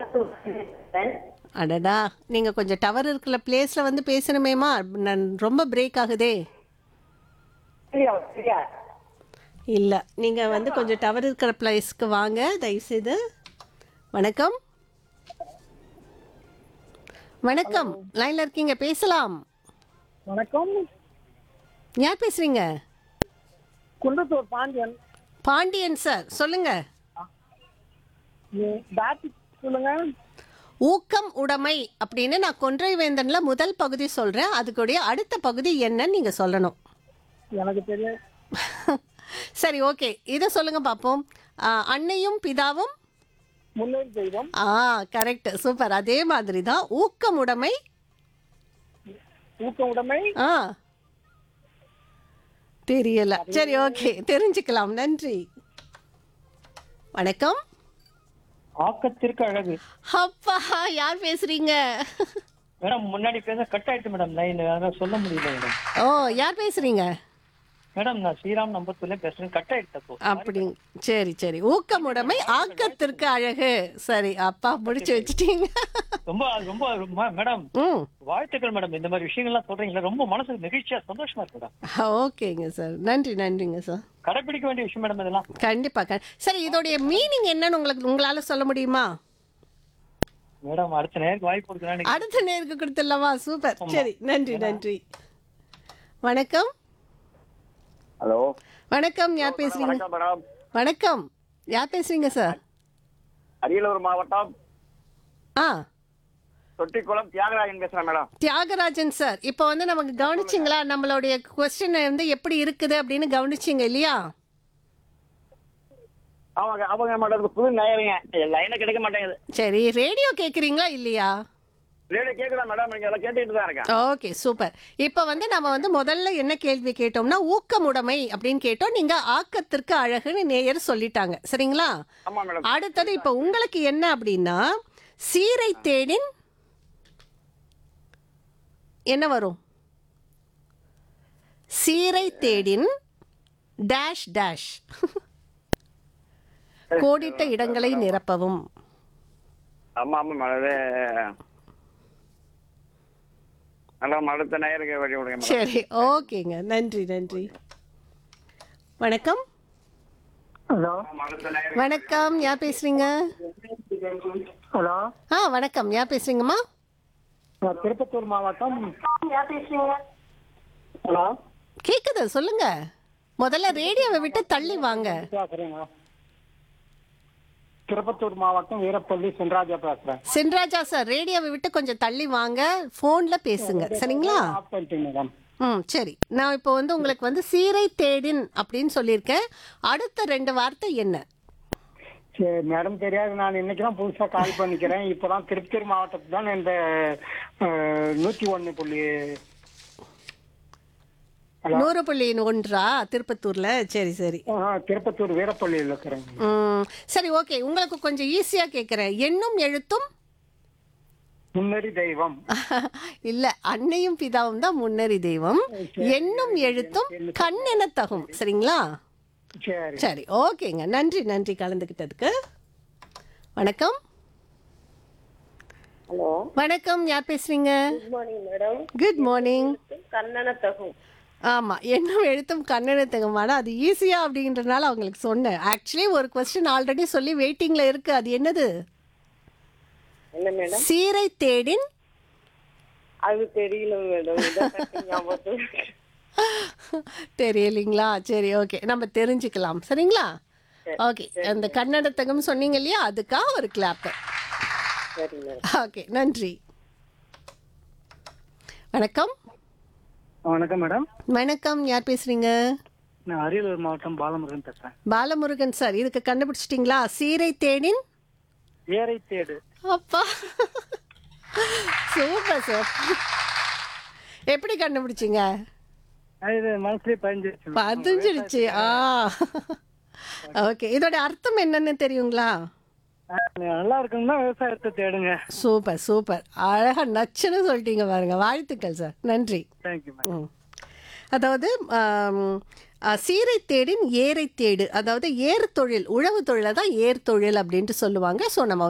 அடடா நீங்க கொஞ்சம் டவர் இருக்கிற பிளேஸ்ல வந்து பேசணுமேமா நான் ரொம்ப பிரேக் ஆகுதே சரியா சரியா இல்ல நீங்க வந்து கொஞ்சம் டவர் இருக்கிற பிளேஸ்க்கு வாங்க தயவுசெய்து வணக்கம் வணக்கம் லைன்ல இருக்கீங்க பேசலாம் வணக்கம் யார் பேசுறீங்க குன்றத்தூர் பாண்டியன் பாண்டியன் சார் சொல்லுங்க பேட் சொல்லுங்க ஊக்கம் உடைமை அப்படின்னு நான் கொன்றை வேந்தன்ல முதல் பகுதி சொல்றேன் அதுக்குடைய அடுத்த பகுதி என்னன்னு நீங்க சொல்லணும் எனக்கு தெரியும் சரி ஓகே இதை சொல்லுங்க பார்ப்போம் ஆ, அன்னையும் பிதாவும் முன்னேறி தெய்வம் ஆ கரெக்ட் சூப்பர் அதே மாதிரி தான் ஊக்கமுடைமை ஊக்க உடைமை ஆ தெரியல சரி ஓகே தெரிஞ்சுக்கலாம் நன்றி வணக்கம் ஆக்கத்திற்கு அழகு அப்பா யார் பேசுறீங்க மேடம் முன்னாடி பேச கட் ஆயிட்டு மேடம் லைன் அதெல்லாம் சொல்ல முடியல மேடம் ஓ யார் பேசுறீங்க மேடம் நான் ஸ்ரீராம் நம்பத்தூர்ல பேசுறேன் கட் ஆயிட்டு அப்போ அப்படி சரி சரி ஊக்கமுடைமை ஆக்கத்திற்கு அழகு சரி அப்பா முடிச்சு வச்சிட்டீங்க ரொம்ப ரொம்ப ரொம்ப மேடம் ம் வாழ்த்துக்கள் மேடம் இந்த மாதிரி விஷயங்கள்லாம் சொல்றீங்களா ரொம்ப மனசுக்கு மகிழ்ச்சியா சந்தோஷமா இருக்கு மேடம் ஓகேங்க சார் நன்றி நன்றிங்க சார் கடைபிடிக்க வேண்டிய விஷயம் மேடம் இதெல்லாம் கண்டிப்பா க- சரி இதோடைய மீனிங் என்னன்னு உங்களுக்கு உங்களால சொல்ல முடியுமா மேடம் அடுத்த நேருக்கு வாய்ப்பு கொடுக்குறேன் அடுத்த நேருக்கு கொடுத்துடலாமா சூப்பர் சரி நன்றி நன்றி வணக்கம் ஹலோ வணக்கம் யார் பேசுறீங்க வணக்கம் மேடம் வணக்கம் யார் பேசுறீங்க சார் அரியலூர் மாவட்டம் ஆ தொட்டிக்குளம் தியாகராஜன் பேசுறேன் மேடம் தியாகராஜன் சார் இப்போ வந்து நமக்கு கவனிச்சிங்களா நம்மளுடைய கொஸ்டின் வந்து எப்படி இருக்குது அப்படின்னு கவனிச்சிங்க இல்லையா அவங்க அவங்க மேடம் புது நேயருங்க லைனை கிடைக்க மாட்டேங்குது சரி ரேடியோ கேட்குறீங்களா இல்லையா ரேடியோ கேக்குதா மேடம் நீங்க எல்லாம் கேட்டுட்டு தான் இருக்கேன் ஓகே சூப்பர் இப்போ வந்து நம்ம வந்து முதல்ல என்ன கேள்வி கேட்டோம்னா ஊக்கமுடைமை அப்படின்னு கேட்டோம் நீங்க ஆக்கத்திற்கு அழகுன்னு நேயர் சொல்லிட்டாங்க சரிங்களா ஆமா மேடம் அடுத்தது இப்போ உங்களுக்கு என்ன அப்படின்னா சீரை தேடின் என்ன வரும் சீரை தேடின் டேஷ் டேஷ் கோடிட்ட இடங்களை நிரப்பவும் ஆமா ஆமா மேடம் இது மேடம் அடுத்த நேயருக்கு வழி விடுங்க மேடம் சரி ஓகேங்க நன்றி நன்றி வணக்கம் ஹலோ அடுத்த நேயருக்கு வணக்கம் யார் பேசுறீங்க ஹலோ ஆ வணக்கம் யார் பேசுறீங்கம்மா நான் திருப்பத்தூர் மாவட்டம் ஹலோ கேக்குது சொல்லுங்க முதல்ல ரேடியோவை விட்டு தள்ளி வாங்க பேசுறேங்க திருப்பத்தூர் மாவட்டம் வீரப்பள்ளி சென்ராஜா பேசுறேன் சின்ராஜா சார் ரேடியோவை விட்டு கொஞ்சம் தள்ளி வாங்க ஃபோன்ல பேசுங்க சரிங்களா ஆஃப் பண்ணிட்டேன் மேடம் ம் சரி நான் இப்போ வந்து உங்களுக்கு வந்து சீரை தேடின் அப்படின்னு சொல்லியிருக்கேன் அடுத்த ரெண்டு வார்த்தை என்ன சரி மேடம் தெரியாது நான் இன்னைக்கு தான் புதுசா கால் பண்ணிக்கிறேன் இப்பதான் திருப்பத்தூர் மாவட்டத்துக்கு தான் இந்த அஹ், நூத்தி ஒண்ணு புள்ளி நூறு புள்ளி ஒன்றா திருப்பத்தூர்ல சரி சரி ஆஹ், திருப்பத்தூர் வீரப்பள்ளியில் இருக்கிறேன் ம், சரி ஓகே உங்களுக்கு கொஞ்சம் ஈஸியா கேட்குறேன் எண்ணும் எழுத்தும் முன்னறி தெய்வம் இல்ல அன்னையும் பிதாவும் தான் முன்னறி தெய்வம் எண்ணும் எழுத்தும் கண்ணென தகும் சரிங்களா சரி சரி ஓகேங்க நன்றி நன்றி கலந்துக்கிட்டதுக்கு வணக்கம் ஹலோ வணக்கம் யார் பேசுறீங்க good morning madam good morning கண்ணன தகும் ஆமா எண்ணும் எழுத்தும் கண்ணென தகுமான அது ஈஸியா அப்படின்றனால அவங்களுக்கு சொன்னேன் ஆக்சுவலி ஒரு கொஸ்டின் ஆல்ரெடி சொல்லி வெயிட்டிங்ல இருக்கு அது என்னது என்ன மேடம் சீரை தேடின் அது தெரியல மேடம் இதான் டக்குனு ஞாபகத்துக்கு இருக்கு. தெரியலைங்களா சரி ஓகே நம்ம தெரிஞ்சுக்கலாம் சரிங்களா ஓகே அந்த கன்னடத்தகம் சொன்னீங்க இல்லையா அதுக்காக ஒரு கிளாப்பு சரி மேடம் ஓகே நன்றி வணக்கம் வணக்கம் மேடம் வணக்கம் யார் பேசுறீங்க நான் அரியலூர் மாவட்டம் பாலமுருகன் பேசுறேன் பாலமுருகன் சார் இதுக்கு கண்டுபிடிச்சிட்டிங்களா சீரை தேடின் ஏரை தேடு அப்பா சூப்பர் சார் எப்படி கண்டுபிடிச்சிங்க இது மனசுலயே பதிஞ்சிருச்சு பதிஞ்சிருச்சு ஆ ஓகே இதோட அர்த்தம் என்னன்னு தெரியுங்களா நல்லா இருக்குன்னா விவசாயத்தை தேடுங்க சூப்பர் சூப்பர் அழகா நச்சுன்னு சொல்லிட்டீங்க பாருங்க வாழ்த்துக்கள் சார் நன்றி தேங்க்யூ ம். அதாவது ஆம், அ, சீரை தேடின் ஏரை தேடு அதாவது ஏர் தொழில் உழவு தொழிலை தான் ஏர் தொழில் அப்படின்ட்டு சொல்லுவாங்க ஸோ நம்ம